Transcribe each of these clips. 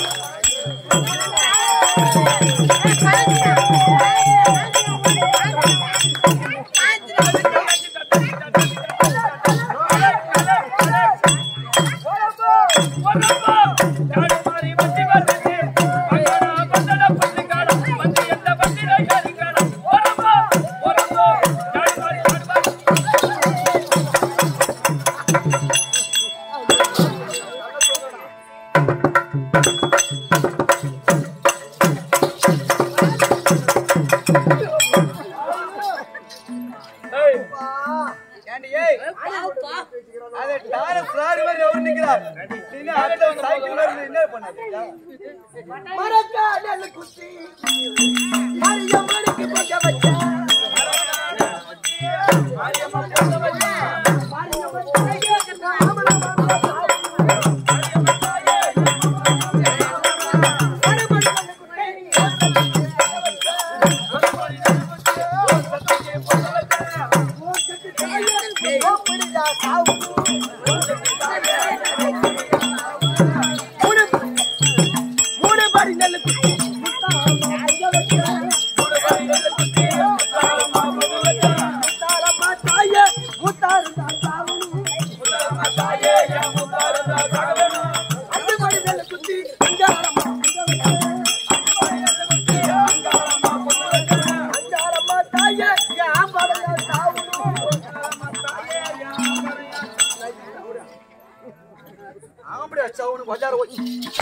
ஏண்டி, ஏய். அது டாரஸ் லாரி மாதிரி எவரு நிக்கிறார்? நீங்க அடுத்த சைக்கிள் மாதிரி நீ என்ன பண்ணது? ஆம்படியா, சவுனு, பஜார் போய்.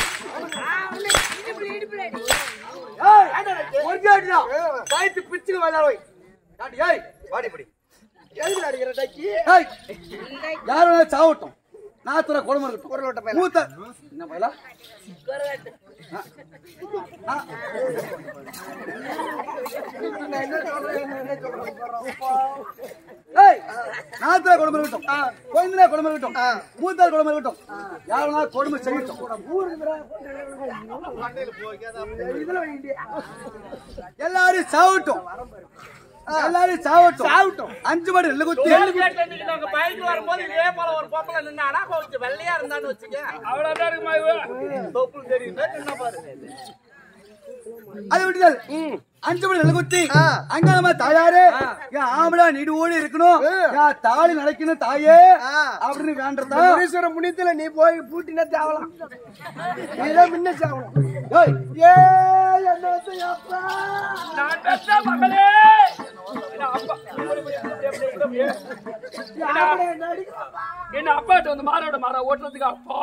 ஏய், ஒரு அடிதான். கழுத்து பிச்சுக்கு பஜார் போய். ஏண்டி, ஏய், வாடி இப்படி. எதுக்கு அடிக்கிற டக்கி ஏய், யார் வேணாலும் சாவட்டும் நாத்துற குழம்பு இருக்கட்டும் மூத்த என்ன பையலா ஆ. ஆ. ஏய், நாத்துற குழம்பு இருக்கட்டும் குழந்தைல குழம்பு இருக்கட்டும் மூத்தாள் குழம்பு இருக்கட்டும் யார் வேணாலும் குழம்பு செய்யட்டும் எல்லாரும் சாவட்டும் எல்லாரும் சாவட்டும் சாவட்டும் அஞ்சு மணி ரெண்டு குத்தி பைக் வரும்போது இதே போல ஒரு பொம்பளை நின்னானா கொஞ்சம் வெள்ளையா இருந்தான்னு வச்சுக்க அவ்வளவுதான் இருக்குமா அது விட்டுதல் அஞ்சு மணி ரெண்டு குத்தி அங்க நம்ம தாயாரு என் ஆம்பளை நீடு ஓடி இருக்கணும் என் தாலி நடக்கணும் தாயே அப்படின்னு வேண்டதா முனீஸ்வர முனியத்துல நீ போய் பூட்டினா தேவலாம் நீதான் முன்ன சாவலாம் ஏய், ஏ என்ன வந்து அப்பா நான் பெற்ற மகளே என்ன அப்பா என்ன அப்பாட்ட வந்து மாரோட மாற ஓட்டுறதுக்கு அப்பா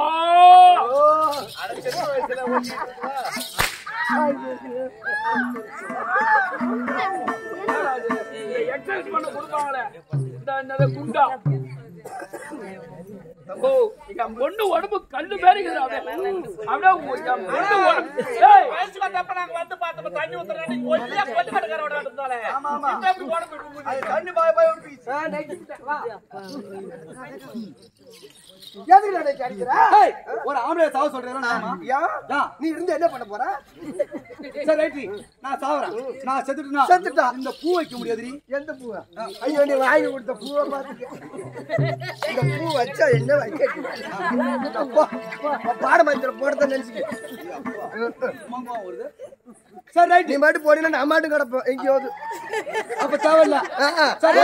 எக்ஸசைஸ் பண்ண கொடுப்பாங்களே இந்த என்னது குண்டா ஓ என் பொண்ணு உடம்பு கல்லு பேருக்குது அப்படியே அப்படியே உ- என் பொண்ணு உடம்பு ஏய் வயசு வந்தப்ப நாங்க வந்து பார்த்தப்ப தண்ணி ஊத்துறாடி கொல்லியா கொல்லி கட்டுக்காரோட இருந்தாலே இந்த அப்படி உடம்பு இப்படி அது தண்ணி பாய பாய ஊத்தி. எதுக்கு நடக்க அடிக்கிற ஏய், ஒரு ஆம்பளை சாவ சொல்றேன் நாமா யா நீ இருந்து என்ன பண்ண போற சரி ரைட்டு நான் சாவறேன் நான் செத்துட்டுனா செத்துட்டா. இந்த பூ வைக்க முடியாதுடி எந்த பூவை ஐயோ நீ வாங்கி கொடுத்த பூவை பார்த்துக்க இந்த பூ வச்சா என்ன வைக்க பாட மந்திர போடத்தான் நினைச்சுக்க மாமா வருது சரி ரைட் நீ மட்டும் போனீங்கன்னா நான் மாட்டும் கிடப்பேன் எங்கேயாவது அப்ப தேவையில்ல ஆ, ஆ. சரி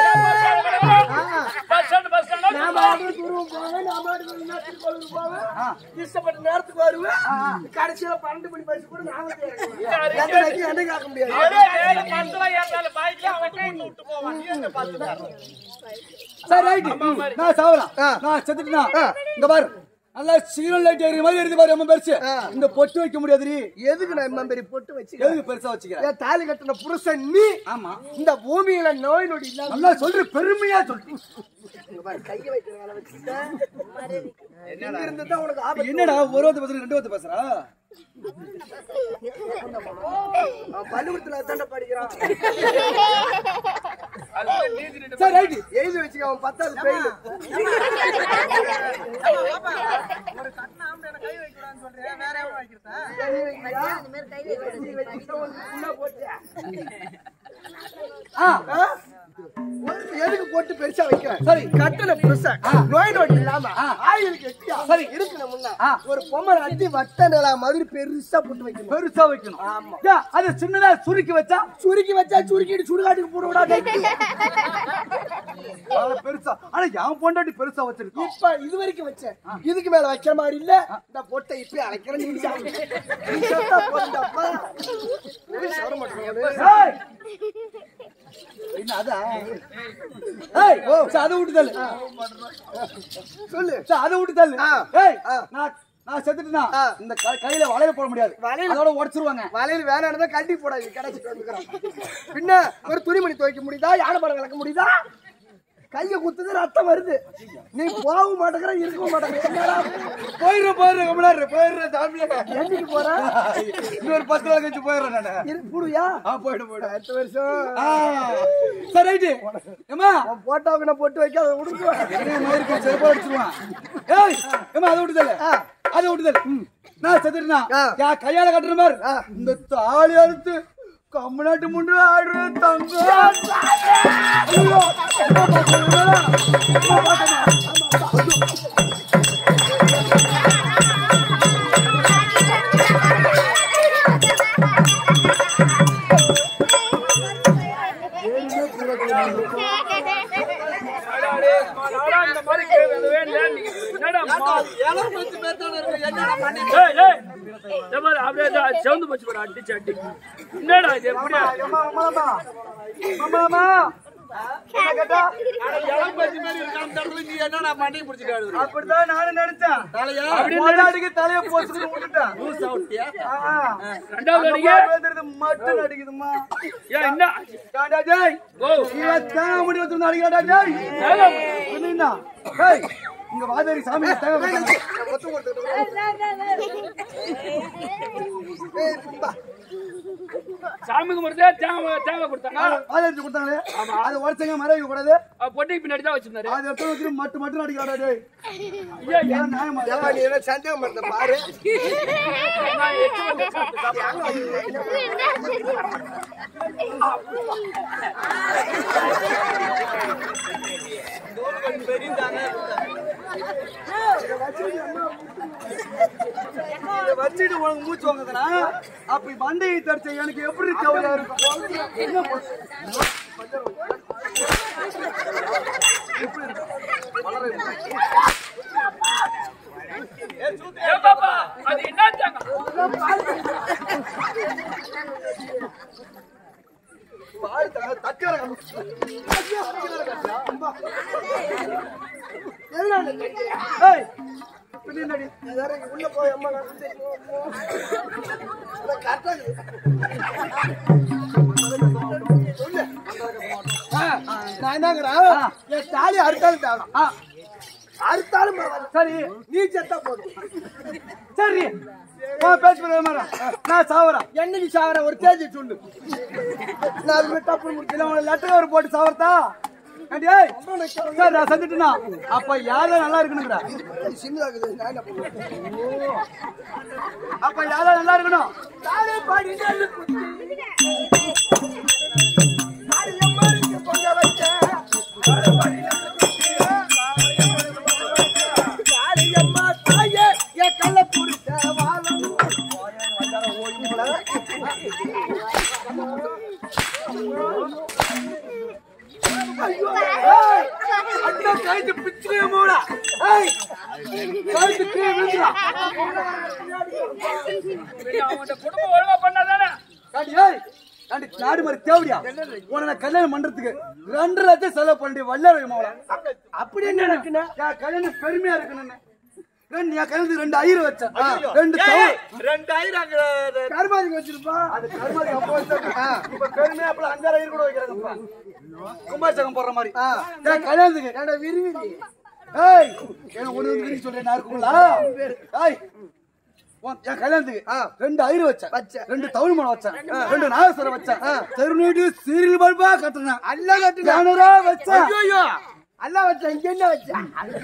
பஸ் ஸ்டாண்ட் பஸ் ஸ்டாண்ட் நான் பாட்டுக்கு துருவம் போவேன், நான் பாட்டுக்கு நேரத்துக்கு கோவிலுக்கு போவேன். இஷ்டப்பட்ட நேரத்துக்கு வருவேன். கடைசியில பன்னெண்டு மணி பஸ் கூட நான் வந்து இறங்குவேன். எந்த நேரத்துக்கும் என்னையும் காக்க முடியாது. ஏழு பத்துல ஏறால பைக்ல அவன் கூட்டு விட்டு போவான் நீ என்ன பாத்துக்க சரி ரைட் நான் சாவலாம் நான் செத்துட்டுனா இங்க பாரு நல்லா சீரல் லைட் எறிய மாதிரி எரியுது பாரு அம்மா பெருசு இந்த பொட்டு வைக்க முடியாதுடி எதுக்கு நான் இம்மா பெரிய பொட்டு வச்சுக்கிறேன்? எதுக்கு பெருசா வச்சுக்கிறேன் என் தாலி கட்டின புருஷன் நீ ஆமா இந்த பூமியில நோய் நொடி இல்லாம நல்லா சொல்ற பெருமையா சொல்றேன் இங்க பாரு, கையை வைக்கிற வேலை வச்சுக்கிட்டேன். இங்க இருந்துதான் உனக்கு ஆபத்து. என்னடா ஒரு வார்த்தை பேசுற ரெண்டு வார்த்தை பேசுறா அவன் பள்ளிக்கூடத்துல அதான்டா படிக்கிறான். சரி ரைட் எழுதி வச்சுக்க, அவன் பத்தாவது fail. கை வைக்கிறியா? கை வச்சுக்கிட்டா உனக்கு புண்ணா போச்சு. ஆ ஆ? எதுக்கு போட்டு பெருசா வைக்கிறேன் சரி. கட்டண பெருசா நோய் நோய் இல்லாம ஆ. ஆயிலுக்கு எட்டியா சரி. இருக்கணும்னா ஆ. ஒரு பொம்மை அட்டி வட்ட நிலா மாதிரி பெருசா போட்டு வைக்கணும் பெருசா வைக்கணும் ஏன், அது சின்னதா சுருக்கி வச்சா சுருக்கி வச்சா சுருக்கிட்டு சுடுகாட்டுக்கு போட விடாது அது பெருசா ஆனா என் பொண்டாட்டி பெருசா வச்சிருக்கோம் இப்ப இது வரைக்கும் வச்சேன் இதுக்கு மேல வைக்கிற மாதிரி இல்ல இந்த பொட்டை இப்ப அழைக்கிறேன் நீ சாப்பிடு. நீ செத்தா போதும்டாப்பா. போய் சொல்ல மாட்டேங்கிறாரு. ஏய்! என்ன அதா ஏய் ஓ அதை விட்டு தள்ளு சொல்லு சரி, அதை விட்டு தள்ளு ஆ. ஏய் ஆ. நான் நான் செத்துட்டேனா ஆ. இந்த க- கையில வளையல போட முடியாது வளையல் அதோட உடைச்சிருவாங்க வலையில் வேணாம் கட்டி போடாது கிடைச்சிட்டு வந்துக்கிறான் பின்ன ஒரு துணிமணி துவைக்க முடியுதா யானை படம் விளக்க முடியுதா கைய குத்துது ரத்தம் வருது நீ போகவும் மாட்டேங்கிற இருக்கவும் மாட்டேங்கிற என்னடா? போயிடுற போயிடுற கமலாரு போயிடுற சாமியா என்னைக்கு போற இன்னொரு பத்து நாள் கழிச்சு போயிடுறேன் நானு இருக்கு புடுயா ஆ போயிடு போயிடு அடுத்த வருஷம் ஆ சரி ரைட்டு ஏமா உன் போட்டோவுக்கு நான் பொட்டு வைக்க அதை உடுக்குவேன் என்ன மயிருக்கு செருப்பா அடிச்சிருவான் ஏய் ஏமா அதை விட்டு தள்ளு ஆ. அதை விட்டு தள்ளு நான் செத்துட்டேனா ஆ. யா கையால கட்டுற மாதிரி ஆ. இந்த தாலி அறுத்து கம்மநாட்டு முண்டு ஆடுற தங்கம் ஐயோ, என்ன பாக்கணும்? என்ன பாக்கணும்? நாடா இந்த மாதிரி கேட்கறது வேண்டிய நீங்க என்னடா மா- ஏய், ஏய், இந்த மாதிரி அப்படியே தான் சிவந்து போச்சு பாரு, அடிச்சு அடி. என்னடா இது எப்படி? அம்மா, அம்மாமா. அம்மாமா. என்ன கேட்டா? அப்படித்தான் நானும் நினைச்சேன். அப்படி மொதலாடிக்கு தலைய போச்சுன்னு விட்டுட்டேன். ஆ. ரெண்டாவது அந்த அடிக்க? மாதிரி பேசுறது மட்டும் நடிக்குதும்மா. ஏன் என்ன? ஏன்டா டேய்? ஓ, இவன் தேங்காய் முடி வச்சிருந்தா அடிக்கடா டேய். தேங்காய் பின்ன என்ன? டேய், இங்க வாதாரி சாமி தேங்காய் கொடுத்தாங்க. சாமி கும்பிடுறதே தேங்காய் தேங்காய் கொடுத்தாங்க வாதாரி கொடுத்தாங்களே அது உடச்சங்க மறைக்க கூடாது அவர் பொட்டிக்கு பின்னாடி தான் வச்சிருந்தாரு அது எடுத்து வச்சுட்டு மட்டு மட்டும் அடிக்கடா டேய் ஐயா, ஐயா, ஏன் நியாயமா ஏம்மா, நீ என்ன சந்தேகம் பண்ற பாரு நான் எட்டு வந்து சாப்பிட்டு சாப்பிட்டு. இதை வச்சுட்டு உனக்கு மூச்சு வாங்குதுனா அப்படி மண்டையை தடிச்ச எனக்கு எப்படி தேவையா இருக்கும் என்ன பண்- ஏ பாப்பா, அது என்ன தேங்காய்? பாய் தங்க தட்டி வர கம்மி. எதனால நினைக்கிறேன்? ஏய், பின்ன என்னடி? வேற இங்க உள்ள போய் அம்மா நான் வந்து நான் கரெக்டா இருக்குது. சொல்லு. ஆ, நான் என்னங்கிறேன் என் தாலி அறுத்தாலும் தேவை ஆ, அறுத்தாலும் பரவாயில்ல சரி நீ செத்தா போதும் சரி உன் பேச்சு பண்ண மாட்டேன். நான் சாவறேன் என்னைக்கு சாவர ஒரு தேதி சொல்லு நான் அது விட்டா அப்புறம் முடிச்சு இல்ல உனக்கு லெட்டர் ஒரு போட்டு சாவறதா ஏண்டி, ஏய், சரி நான் செத்துட்டேனா அப்ப யாரும் நல்லா இருக்கணுங்கிற சின்னதாகுது நான் என்ன பண்ணுவேன் அப்ப யாரும் நல்லா இருக்கணும் தானே பாடி நெல்லு குத்தி. நாடு எம்மாருக்கு பொங்க வச்ச. நாடு எம்மா தாயே, என் கள்ள புடிச்ச வாழணும். ஏய், அண்ணா கழுத்து பிச்சுக்கவே மூடா ஏய் கழுத்து கீழே விழுந்துடா பின்ன அவன்கிட்ட குடும்பம் ஒழுங்கா பண்ணாதானே காண்டி, ஏய் காண்டி, நாடு மாதிரி தேவடியா உன்னை நான் கல்யாணம் பண்றதுக்கு ரெண்டு லட்சம் செலவு பண்ணி வல்லரை மாவளா அப்படி என்ன நடக்குன்னா என் கல்யாணம் பெருமையா இருக்கணும்னு ரெண்டு என் கல்யாணத்துக்கு ரெண்டு ஐயர் வச்சேன் ரெண்டு தவறு கருமாதிக்கு வச்சிருப்பா அது கருமாதி அப்போ வச்சாங்க. இப்ப பெருமையா அப்ப அஞ்சாறு ஐயர் கூட வைக்கிறாங்கப்பா கும்பாசகம் போடுற மாதிரி என் கல்யாணத்துக்கு என்னோட விரும்பி ஏய் என்ன ஒண்ணு வந்து விரிச்சு சொல்றேன் நான் இருக்குங்களா ஏய் உன் என் கல்யாணத்துக்கு ரெண்டு ஐயர் வச்சேன் வச்சேன். ரெண்டு தமிழ் மனம் வச்சேன் ரெண்டு நாகஸ்வரம் வச்சேன் தெருநீட்டு சீரியல் பல்பா கட்டுனேன் அல்ல கட்டுனா ஜானரா வச்சேன் ஐயோ அல்ல வச்ச இங்க என்ன வச்ச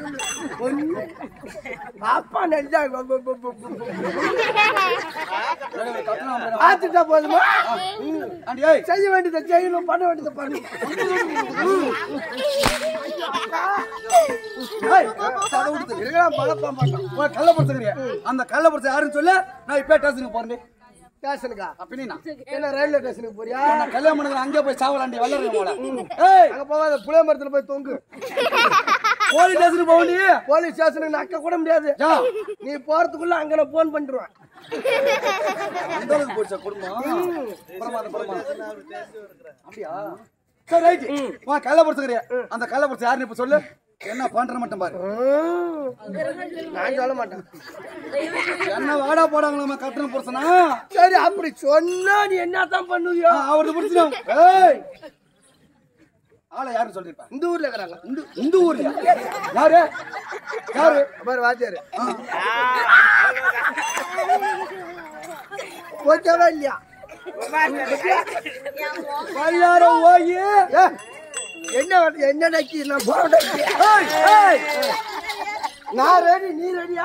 ஒண்ணு. அப்பா நெஞ்சா கட்டணம் ஐம்பது ரூபா. பார்த்துட்டா போதுமா ஆண்டி, ஏய், செய்ய வேண்டியதை செய்யணும் பண்ண வேண்டியதை பண்ணணும் ஏய், சதை உடுத்து. இருக்கலாம் பழப்ப மாட்டோம் உனக்கு கள்ள பொறுத்துக்கிறியா? அந்த கள்ள பொறுத்து யாருன்னு சொல்லு நான் இப்ப ஸ்டேஷனுக்கு போறேன் ஸ்டேஷனுக்கா அப்படின்னா என்ன ரயில்வே ஸ்டேஷனுக்கு போறியா நான் கல்யாணம் பண்ணது அங்கே போய் சாவலாண்டி வல்லறேன் போல ஏய் அங்க போகாத புளிய மரத்துல போய் தொங்கு போலீஸ் ஸ்டேஷனுக்கு போக வேண்டிய போலீஸ் ஸ்டேஷனுக்கு நக்க கூட முடியாது ஜா நீ போறதுக்குள்ள அங்க நான் போன் பண்ணிடுவேன் எந்த அளவுக்கு போச்சா குடும்பம் பிரமாதம் பிரமாதம் அப்படியா சரி ரைட் வா கள்ள பொறுத்துக்கிறியா அந்த கள்ள பொறுத்து யாருன்னு இப்ப சொல்லு என்ன பண்ற மட்டும் பாரு நான் சொல்ல மாட்டேன் என்ன வாடா போடாங்களா கட்டணம் பொறுத்தனா சரி அப்படி சொன்னா நீ என்னதான் பண்ணுவியோ அவருக்கு பிடிச்சிடும் ஏய் ஆளை யாரு சொல்லிருப்பா இந்த ஊர்ல இருக்கிறாங்க இந்த இந்த ஊர்ல யாரு யாரு பாரு வாத்தியாரு ஓகேவா இல்லையா பையாரம் ஓய் ஏ, என்ன வந்து- என்ன நக்கி நான் போறேன் ஏய் ஏய் நான் ரெடி நீ ரெடியா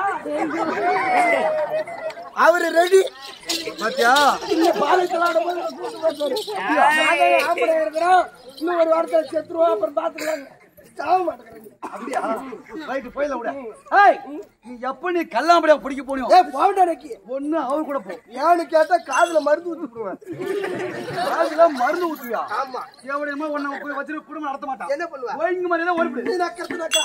அவரு ரெடி பாத்தியா இந்த பாலத்தில் ஆடும்போது நான் கூட்டு போய் பாரு. நாங்க ஆம்பளை இருக்கிறோம் இன்னும் ஒரு வாரத்துல செத்துருவோம் அப்புறம் பாத்துக்கலாம் சாக மாட்டேங்கிறேன் அப்படியா ரைட் போயில விட ஏய் நீ எப்ப நீ கல்லாம்படியா பிடிக்க போனியோ ஏ போண்டா நக்கி ஒண்ணு அவர் கூட போ ஏன்னு கேட்டா காதுல மருந்து ஊத்திடுவேன் அதுல மருந்து ஊத்துவியா ஆமா எவடையுமா உன்னை போய் வச்சுட்டு குடும்பம் நடத்த மாட்டான் என்ன பண்ணுவ ஒழுங்கு மாதிரி தான் ஓடிவிடு நீ நக்கிறது நக்கா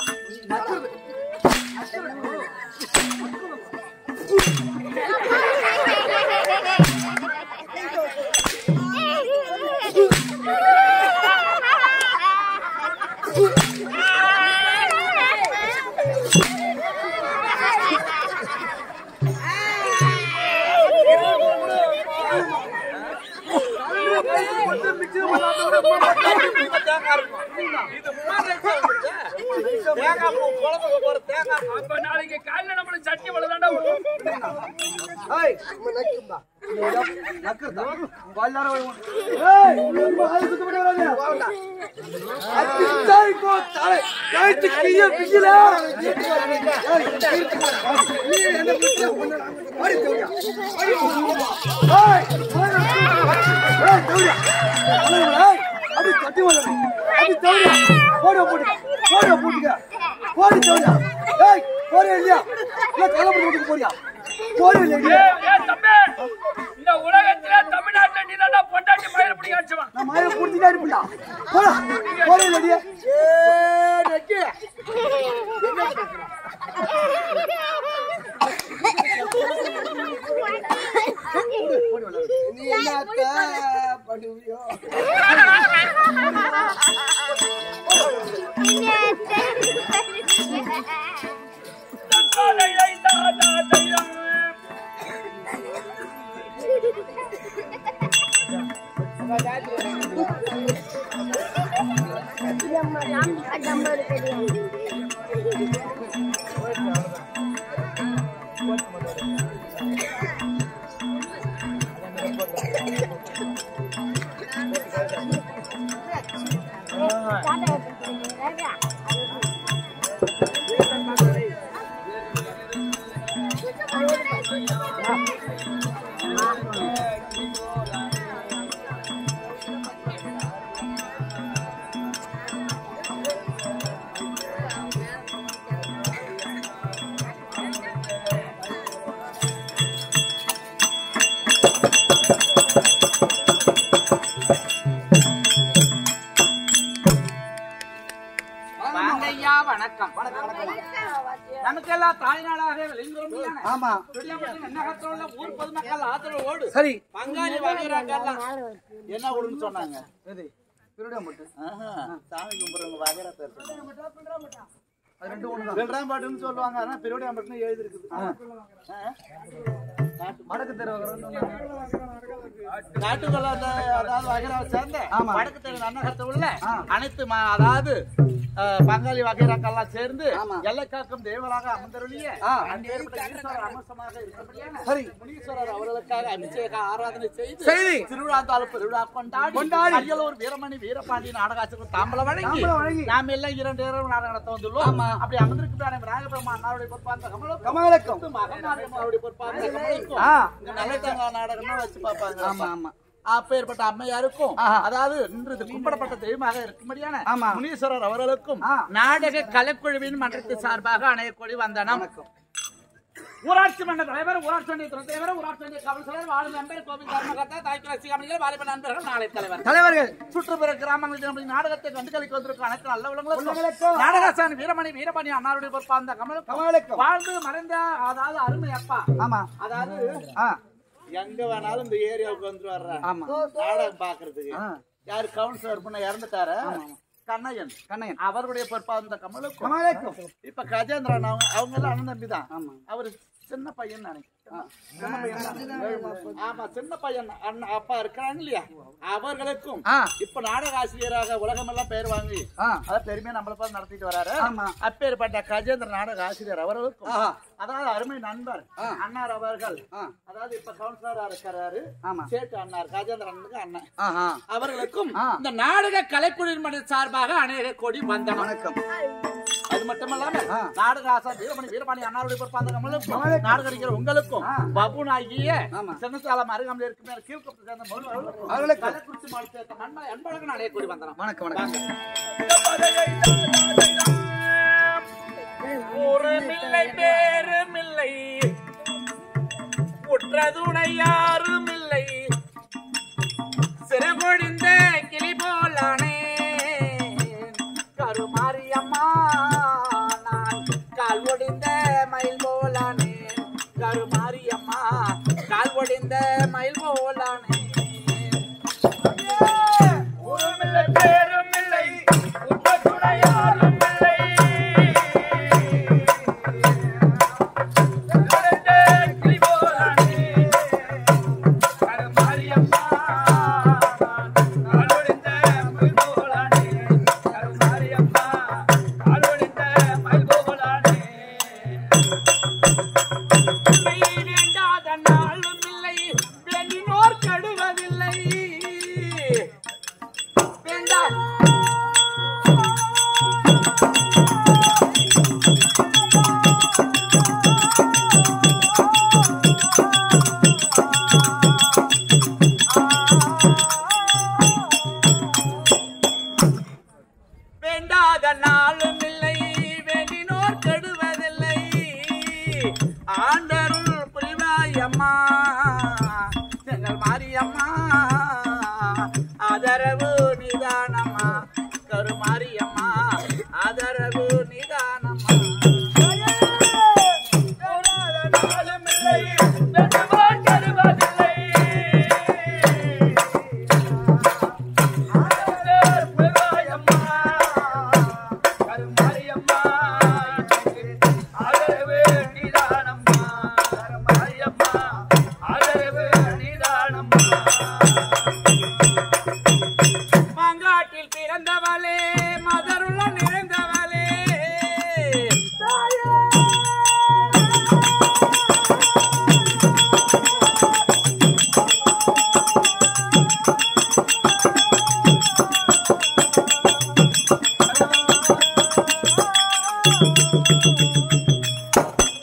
அப்ப நாளைக்கு காலையில நம்மளுக்கு சட்னி வளர்ந்தாண்டா வரும் ஏய் நம்ம நக்கும்பா நக்கறதா பல்லார ஏய் நம்ம ஆளு சுத்த பண்ணி வராங்க போண்டா அத்திச்சாய் கோ தலை கைத்து கிய பிகில நீ என்ன பிடிச்ச ஒண்ணு ஓடி போறியா ஏய் ஏய் தௌரியா ஏய் அடி கட்டி வர அடி தௌரியா போடு போடு போடு போடுங்க போடு தௌரியா ஏய் போறே இல்லையா இல்ல கலப்படி போட்டு போறியா போறே இல்லையா ஏய், ஏய், தம்பி இந்த உலகத்துல தமிழ்நாட்டுல நீ தான் பொண்டாட்டி பயிர் பிடிக்க அடிச்சவன் நான் மாய புடிச்சிட்டே இருப்பியா போடா போறே இல்லையா ஏ நக்கி நீ என்னத்த பண்ணுவியோ தக்காளை ஐந்தாதா தையம். வாங்க ஐயா வணக்கம் நமக்கெல்லாம் தாய்நாடாக விளைந்தோம் ஆமா நகரத்தில் ஊர் பொதுமக்கள் ஆதரவோடு சரி பங்காளி வகைறாங்கல்லாம் என்ன கொடுன்னு சொன்னாங்க எது திருடியா மட்டும் ஆஹா, சாமி கும்பிடுறவங்க வகைரா பேர் சொன்னாங்க. அது ரெண்டு ஒண்ணு தான் வெள்ளாம்பாட்டுன்னு சொல்லுவாங்க ஆனா பெருவடியாம்பட்டுன்னு எழுதி இருக்குது வடக்கு தெரு நாட்டுக்குள்ள அந்த அதாவது வகைரா சேர்ந்த ஆமா. வடக்கு தெரு அன்னகத்தை உள்ள ஆ. அனைத்து ம- அதாவது அஹ், பங்காளி வகைராக்கெல்லாம் சேர்ந்து ஆமா. எல்லை காக்கும் தேவராக அமர்ந்தருளிய ஆ. அன்பேற்பட்ட ஈஸ்வரர் அம்சமாக இருக்கிறபடியான சரி. முனீஸ்வரர் அவர்களுக்காக அபிஷேக ஆராதனை செய்து செய்து. திருவிழாந்தாள் பெருவிழா கொண்டாடி கொண்டாடி. அரியலூர் வீரமணி வீரபாண்டி நாடகாச்சுக்கு தாம்பலம் வழங்கி தாம்பலம் வழங்கி. நாம் எல்லாம் இரண்டு இரவு நாடகம் நடத்த வந்துள்ளோம் ஆமா. அப்படி அமர்ந்திருக்கிற ராகபிரமா அண்ணாவுடைய பொறுப்பாந்த கமலம் கமலக்கம் மகமாரி அம்மாவுடைய பொறுப்பாந்த கமலுக்கும் ஆ. இந்த நல்லதங்கா நாடகமா வச்சு பார்ப்பாங்க ஆமா ஆமா அப்பேற்பட்ட அம்மையாருக்கும் ஆஹா. அதாவது இன்று இது கும்பிடப்பட்ட தெய்வமாக இருக்கும்படியான ஆமா. முனீஸ்வரர் அவர்களுக்கும் ஆ. நாடக கலைக்குழுவின் மன்றத்து சார்பாக அணையக்கொடி வந்தனம் ஊராட்சி மன்ற தலைவர் ஊராட்சி ஒன்றிய துணைத் தலைவர் ஊராட்சி ஒன்றிய கவுன்சிலர் வார்டு மெம்பர் கோவில் தர்மகர்த்தா தாய்க்கு ரசிகாமணிகள் வாலிப நண்பர்கள் நாளை தலைவர் தலைவர்கள் சுற்றுப்புற கிராமங்களில் நம்முடைய நாடகத்தை கண்டுகளிக்க வந்திருக்கும் அனைத்து நல்ல உள்ளங்களுக்கும். உள்ளங்களுக்கும் நாடகாசான் வீரமணி வீரமணி அன்னாருடைய பொறுப்பாந்த கமலம் கமலக்கம் வாழ்ந்து மறைந்த அதாவது அருமை அப்பா ஆமா அதாவது ஆ எங்க வேணாலும் இந்த ஏரியாவுக்கு வந்து வர்ற ஆமா நாடகம் பாக்குறதுக்கு ஆ. யாரு கவுன்சிலர் பண்ண இறந்துட்டாரு கண்ணையன் கண்ணையன் அவருடைய பொறுப்பா இருந்த கமலுக்கும் கமலக்கம் இப்ப கஜேந்திரன் அவங்க அவங்க எல்லாம் அண்ணன் தம்பி தான் ஆமா அவரு சின்ன பையன் நினைக்கிறேன் சின்ன பையன் தான். ஆமா சின்ன பையன் அண்ணன் அப்பா இருக்கிறாங்க இல்லையா அவர்களுக்கும் ஆ இப்ப நாடக ஆசிரியராக உலகமெல்லாம் பெயர் வாங்கி ஆ அத பெருமையா நம்மள பார்த்து நடத்திட்டு வராரு ஆமா. அப்பேற்பட்ட கஜேந்திர நாடக ஆசிரியர் அவர்களுக்கும் ஆஹா. அதாவது அருமை நண்பர் ஆ. அண்ணார் அவர்கள் ஆ அதாவது இப்ப கவுன்சிலரா இருக்கிறாரு ஆமா சேட்டு அண்ணார் கஜேந்திர அண்ணனுக்கு அண்ணன் ஆஹா அவர்களுக்கும் ஆ. இந்த நாடக கலைக்குழுவின் மன்ற சார்பாக அநேக கோடி வந்தனம் வணக்கம் அது மட்டுமல்லாம ஆ. நாடக ஆசா வீரமணி வீரபாணி அண்ணாருடைய பொறுப்பாந்த கமலுக்கும் கமலுக்கும். நாடக நடிகர் உங்களுக்கும் ஆ. பபுன் ஆகிய ஆமா. சின்னசாலம் அருகாமல் இருக்கும் மேல கீழ்கப்பத்தை சேர்ந்த மொழி அவர்களுக்கும். அவர்களுக்கும் கள்ளக்குறிச்சி மாவட்டத்தை சேர்ந்த மண்மலை அன்பழகன் அடைய கூடி வந்தனம் வணக்கம் வணக்கம் ஒரு மில்லை பேருமில்லை உற்றதுணை யாரும் இல்லை சிறுபொழிந்த கிளி போலானே கருமாரியம்மா நான் கால் ஒடிந்த மயில் போலானே கருமாரியம்மா கால் ஒடிந்த மயில் போலானே உருமில்லை பேருமில்லை உற்றதுணை யாரும் இல்லை வேண்டாம் வேண்டாத நாளும் இல்லை வேண்டினோர் கெடுவதில்லை ஆண்டருள் புரிவாயம்மா எங்கள் மாரியம்மா ஆதரவு நிதானம்மா கருமாரியம்மா ஆதரவு நிதானம்மா வேண்டாத நாளும் இல்லை வேண்டுவோர் கெடுவதில்லை மாங்காட்டில் பிறந்தவளே மதருள்ள நிறைந்தவளே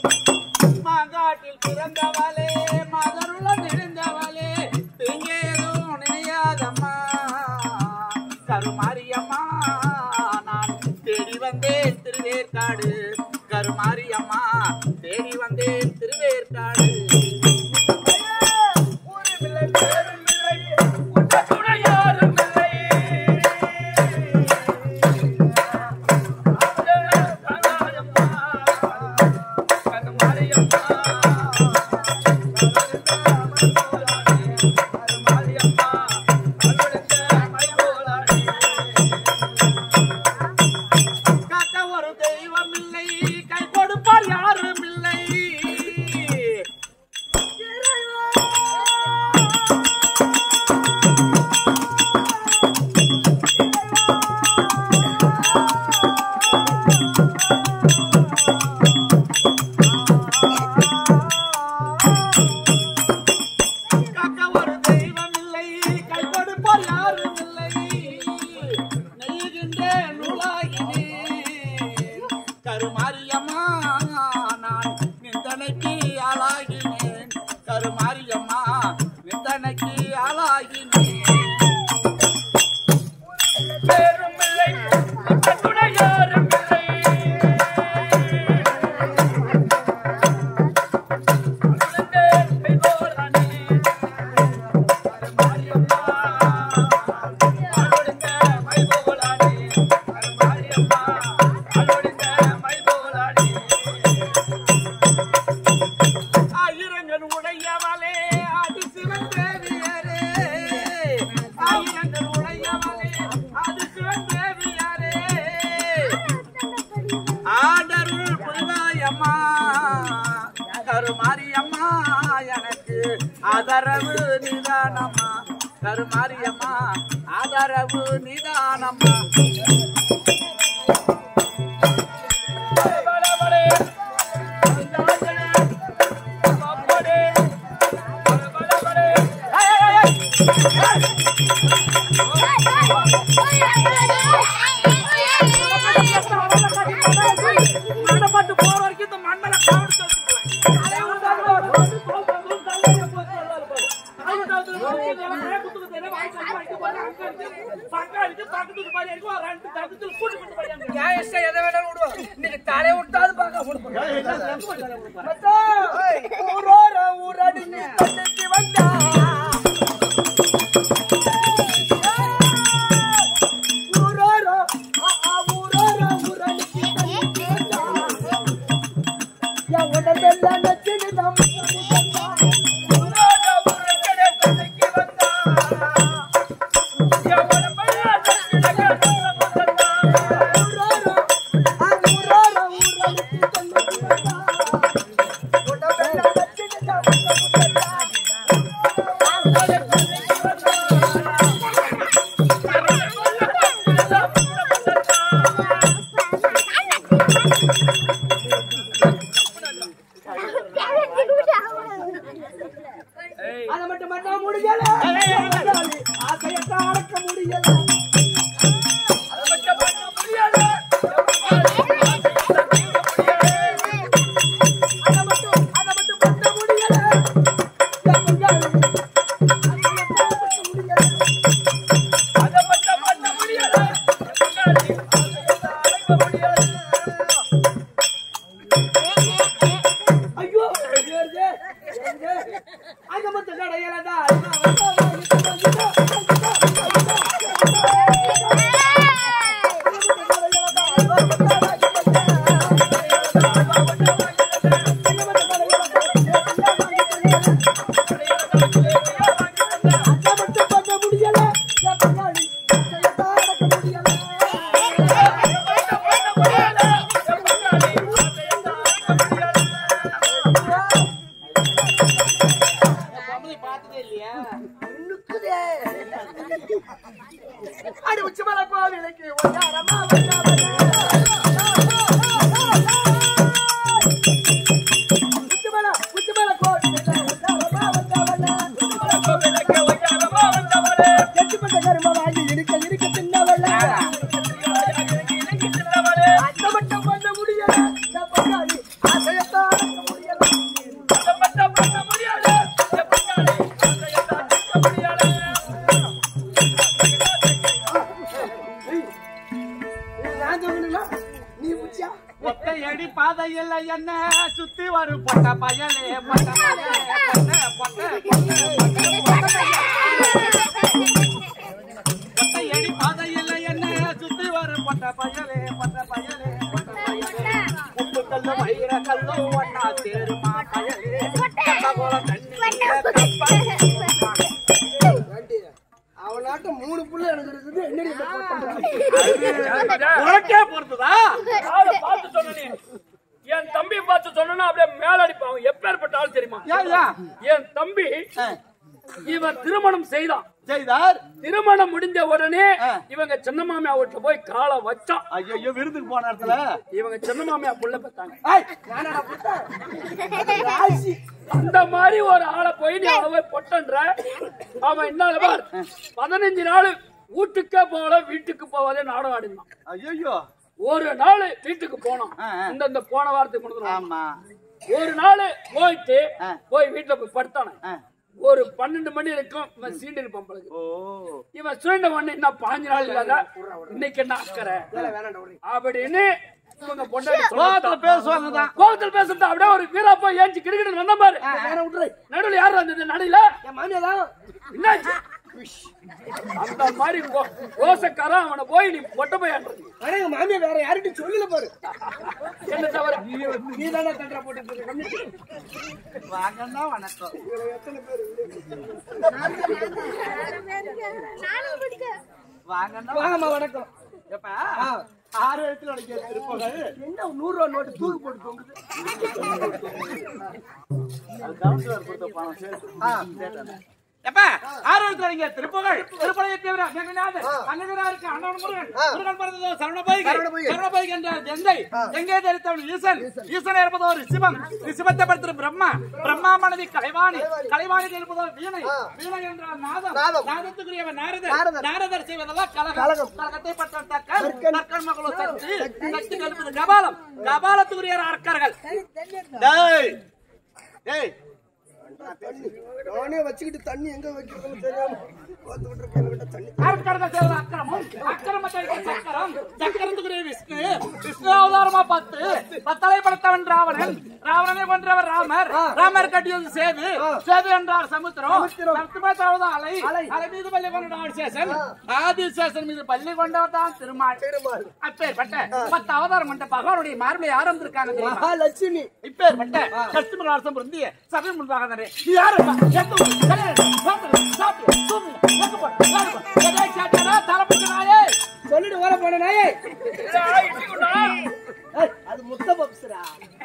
மாங்காட்டில் பிறந்தவளே மதருள்ள நிறைந்தவளே இங்கேதோ ஆதரவு நிதானம்மா கருமாரியம்மா ஆதரவு நிதானம்மா மண்ணப்பட்டு போற வரைக்கும் இந்த மண்ணல காவடிச்சு எதை வேணாலும் விடுவோம் இன்னைக்கு தலையை விட்டாது பார்க்க ஊரோர ஊரடி நீ தந்தைக்கு வந்தா ஊரோர ஆ, ஆ, ஊரோர ஊரடி நீ தந்தைக்கு வந்தா என் உடம்பெல்லாம் நச்சுன்னு நம்ம அதை மட்டும் பண்ண முடியல ஆசையத்தான் அடக்க முடியல அதை மட்டும் அதை மட்டும் பண்ண முடியல என் பொங்காளி. ஆசையத்தான் அடக்க முடியல. ஐயோ வருது, வருது. அதை மட்டும் கடையிலடா. அதை மட்டும் பண்ண முடியல என் பொங்காளி. ஆசையத்தான் அடக்க முடியல. பார்த்ததே இல்லையா நுணுக்குதே. அடி உச்சி மலை கோவிலுக்கு ஒய்யாரமா வந்தவனே. உச்சி மலை, உச்சி மலை கோவிலுக்கு ஒய்யாரமா வந்தவனே. எட்டு பட்ட கரும்ப வாங்கி இருக்க இருக்க தின்னவளே. அந்த மட்டும் பண்ண முடியல நான் பங்காளி ஆசையத்தான் அடக்க முடியல நான் சொல்லணும்னா நீ உச்சியா ஒத்தை அடி பாதையில் என்ன சுத்தி வரும் பொட்ட பயலே பொட்ட பயலே பொட்ட பொட்ட ஒத்தை அடி பாதையில் என்ன சுத்தி வரும் பொட்ட பயலே பொட்ட பயலே பொட்ட பயலே உப்பு கல்லு வயிற கல்லு ஒன்னா சேருமா பயலே கட்டகோல தண்ணி அவனாட்டம் மூணு புள்ள எனக்கு இருக்குது என்னடி இந்த போட்டா? உனக்கே பொறுத்துதா யாரை பார்த்து சொன்ன நீ? என் தம்பி பார்த்து சொன்னா அப்படியே மேல அடிப்பான் எப்பேற்பட்ட ஆள் தெரியுமா ஏன் என் தம்பி இவன் திருமணம் செய்தான் செய்தார் திருமணம் முடிஞ்ச உடனே ஆ. இவங்க சின்ன மாமியா வீட்டுல போய் காலை வச்சான் ஐயோ விருந்துக்கு போன இடத்துல இவங்க சின்ன மாமியா புள்ள பெத்தாங்க ஏய், நானடா புட்டேன்? ராசி. அந்த மாதிரி ஒரு ஆளை போய் நீ அவளை போய் பொட்டன்ற அவன் என்ன பார் பதினஞ்சு நாள் வீட்டுக்கே போகல வீட்டுக்கு போவாதே நாடகம் ஆடினான் ஐயோ ஒரு நாள் வீட்டுக்கு போனோம் ஆ, ஆ. இந்த இந்த போன வாரத்துக்கு முன்னாடி ஆமா ஒரு நாள் போயிட்டு ஆ. போய் வீட்டுல போய் படுத்தானே ஆ. ஒரு பன்னெண்டு மணி இருக்கும் இவன் சீண்டில் பம்பளுக்கு ஓ இவன் சீண்ட உடனே என்ன பாஞ்சு நாள் இல்லாத இன்னைக்கு என்ன அக்கறை அப்படின்னு இவங்க பொண்டாட்டி கோவத்துல சொல்லிட்டான். பேசுவாங்க தான் கோவத்தில் பேசுறது அப்படியே ஒரு வீரப்பா ஏஞ்சி கிரிக்கெட் வந்த பாரு வேணா விட்டுரு. நடுவில் யார் வந்தது நடுவில் என் மாமியா தான். என்னாச்சு அந்த மாதிரி கோ- கோசக்காரன் அவனை போய் நீ பொட்ட போயான்றது ஆனா எங்க மாமியா வேற யார்கிட்டயும் சொல்லல பாரு. என்ன தவிர நீதானே தண்டனை போட்டுட்டு இருக்க. கம்மிட்டு. வாங்கன்னா வணக்கம் வாங்கன்னா வாங்கம்மா, வணக்கம் எப்பா ஆ, ஆறு எழுத்துல உனக்கு திருப்புகள் என்ன நூறு ரூபா நோட்டு தூக்கு போட்டு தொங்குது எப்ப ஆறு எழுத்துல நீங்க திருப்புகள் திருப்பலையை தவிர மேகநாதர் அன்னகராருக்கு அண்ணன் முருகன் முருகன் பிறந்ததோ சரவணபோய் சரவணபொய்கை. சரவணபோய் என்ற எந்தை எங்கே தெரித்தவன் ஈசன் ஈசன் இருப்பதோ ரிஷிபம் ரிஷிபத்தை படுத்துற பிரம்மா பிரம்மா மனைவி கலைவாணி கலைவாணி இருப்பதோ வீணை வீணை என்றால் நாதம் நாதம். நாதத்துக்குரியவன் நாரதர் நாரதர். நாரதர் செய்வதெல்லாம் கலகம் கலகம். கலகத்தை பட்ட தக்கன் தக்கன் மகளோ சக்தி சக்தி கருப்பது கபாலம் கபாலத்துக்குரிய அர்க்கர்கள் டேய் டேய் நானே வச்சுக்கிட்டு தண்ணி எங்க வைக்கிறதுன்னு தெரியாம கோத்து விட்டுருக்கேன் என்கிட்ட தண்ணி அக்கரத்தை செய்வது அக்கிரமம் அக்கிரமத்தை சக்கரம் சக்கரத்துக்குரிய விஷ்ணு விஷ்ணு அவதாரமா பார்த்து பத்தலை படைத்தவன் ராவணன் ராவணனை கொன்றவர் ராமர் ராமர் கட்டியது சேது சேது என்றார் சமுத்திரம் சமுத்திரத்தாவது அலை அலை மீது பள்ளி கொண்ட ஆதிசேஷன் ஆதிசேஷன் மீது பள்ளி கொண்டவர் தான் திருமால் பெருமாள் அப்பேற்பட்ட பத்து அவதாரம் கொண்ட பகவானுடைய மார்பிளை ஆரம்பிச்சிருக்காங்க தெரியுமா மகாலட்சுமி இப்பேற்பட்ட கஸ்டமர் அரசம் பொருந்திய சபை முன்பாக தானே யாருப்பா எந்த ஊரு? கல்யாணம், சாப்பிடு, சாப்பிடு, தூங்கு, எங்கப்பா, யாருப்பா? எதை சாப்பிட்டாரா? தலைப்பிடிச்ச நாயே. சொல்லிட்டு ஓர போன நாயே ஏய், அது முத்த பப்ஸ்ரா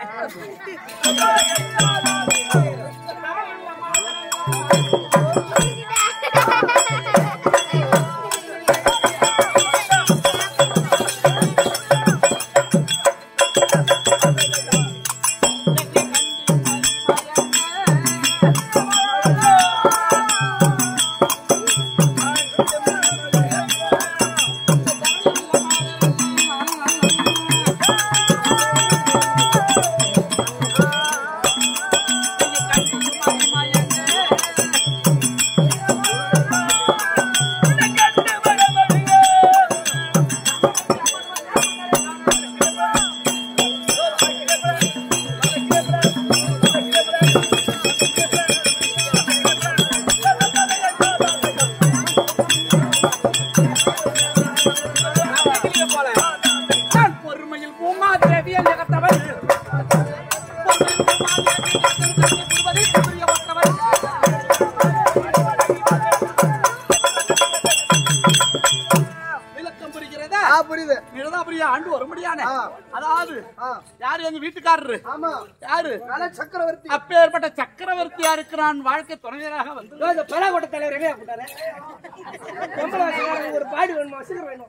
நான் பொறுமையில் பூமாதேவி ஜெகத்தவள் பொறுமையில் பூமாதேவி ஜெகத்தவள் புரிவதை புரியவற்றவள். விளக்கம் புரிகிறதா ஆ புரியுது நிலதாபுரிய ஆண்டு வரும்படியான ஆ. அதாவது ஆ யாரு எங்க வீட்டுக்காரரு ஆமா யாரு நல்ல சக்கரவர்த்தி அப்பேற்பட்ட சக்கரவர்த்தியாருக்கு நான் வாழ்க்கை துணைவராக வந்து இதோ இந்த பலாக்கோட்டை தலைவர் என்ன கூட்டாரு பொம்பளை வச்சுக்காரங்க ஒரு பாடி வேணுமா சீக்கிரம் வேணும்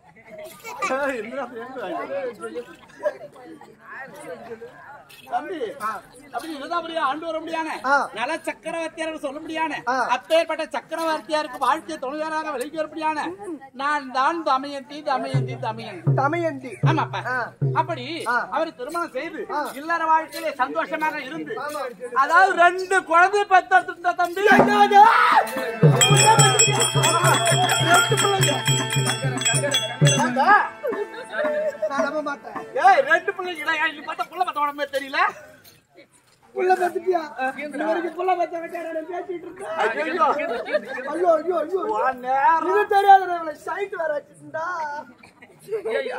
தம்பி அப்படி நிலதாபுரிய ஆண்டு வரும்படியான ஆ. நல சக்கரவர்த்தியார் சொல்ல முடியான ஆ. அப்பேற்பட்ட சக்கரவர்த்தியாருக்கு வாழ்க்கை துணைவராக விலகி வரும்படியான நான் தான் தமயந்தி தமயந்தி தமயந்தி தமயந்தி ஆமாப்பா ஆ. அப்படி ஆ. அவர் திருமணம் செய்து ஆ. இல்லற வாழ்க்கையிலே சந்தோஷமாக இருந்து அதாவது ரெண்டு குழந்தை பெற்றெடுத்த தம்பி நான் நம்ப மாட்டேன் ஏய் ரெண்டு பிள்ளைங்க இல்லையா நீ பார்த்தா புள்ள பத்த உடம்பே தெரியல புள்ள பத்துட்டியா இது வரைக்கும் புள்ள பத்த வச்சாரு பேசிட்டு இருக்கேன் ஐயோ. ஐயோ ஐயோ ஐயோ வா நேரம். இது தெரியாத இவளை சைட் வேற வச்சிருந்தா ஐயா.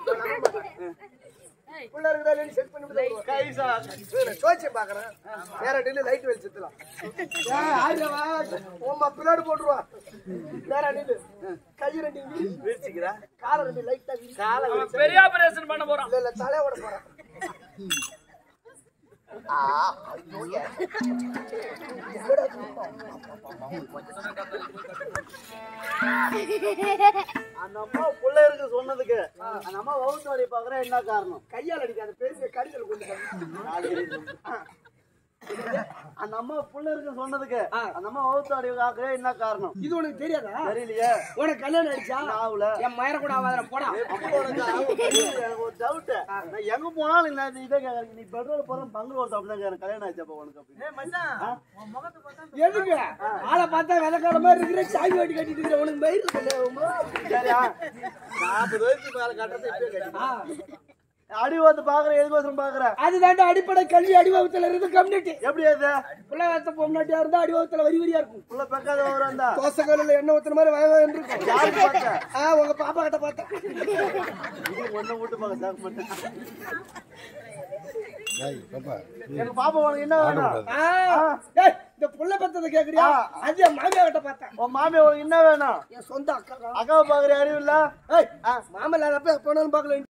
புள்ள இருக்குதா இல்லைன்னு செக் பண்ணி விட்டு கை சார். சோச்சு பாக்குறேன் வேற டெல்லி லைட் வெளிச்சத்துலாம் ஏய் ஆயிரவா உமா பின்னாடி போட்டுருவா வேற நில்லு கை ரெண்டு வீ வீழ்ச்சிக்கிறா. கால ரெண்டு லைட்டா வீ காலை அவன் பெரிய ஆபரேஷன் பண்ண போறான் இல்ல இல்ல தலையோட போறேன் அந்த அம்மா புள்ள இருக்கு சொன்னதுக்கு அந்த அம்மா வவுத்து வழி பாக்குற என்ன காரணம் கையால் அடிக்காத பெரிய கடிதல் கொண்டு வந்து. அந்த அம்மா புள்ள இருக்கு சொன்னதுக்கு அந்த அம்மா வவுத்து வழி பாக்குற என்ன காரணம் இது உனக்கு தெரியாதா தெரியலையே உனக்கு கல்யாணம் ஆயிடுச்சா ஆகல என் மயர கூட ஆகாத போடா அப்போ உனக்கு ஆகும். எனக்கு ஒரு டவுட் நான் எங்க போனாலும் இல்ல நீ இதை கேக்குற. நீ பெட்ரோல் போற பங்களூர் சாப்பிட்டா எனக்கு கல்யாணம் ஆயிடுச்சு அப்ப உனக்கு அப்படின்னு எதுக்கு ஆளை பார்த்தா விதக்கார மாதிரி இருக்கிற சாவி வாட்டி கட்டிட்டு இருக்கிற உனக்கு மயிர் கல்யாணமா சரியா நாற்பது வயசுக்கு மேல கட்டுறது இப்பயே கட்டி அடி வந்து பாக்குற எதுக்கோசரம் பாக்குற அதுதாண்ட அடிப்படை கல்வி அடிவகத்துல இருந்து கம்யூனிட்டி எப்படி அது பிள்ளைவாத்த பொம்னாட்டியா இருந்தா அடிவகத்துல வரி வரியா இருக்கும் புள்ள பெக்காத வரும் அந்த தோசை கல்லுல எண்ணெய் ஊத்துற மாதிரி வய வயன்னு இருக்கும் யாருக்கு பார்த்த ஆ உங்க பாப்பா கிட்ட பார்த்தேன் இது ஒண்ணு விட்டு பார்க்க சாக்கு பண்ணு எங்க பாப்பா உனக்கு என்ன வேணும் ஆ, ஏய், இந்த புள்ள பத்ததை கேக்குறியா அது என் மாமியா கிட்ட பார்த்தேன் உன் மாமி உனக்கு என்ன வேணும் என் சொந்த அக்கா அக்காவை பாக்குற அறிவு இல்ல ஏய் மாமல்லா போனாலும் பாக்கல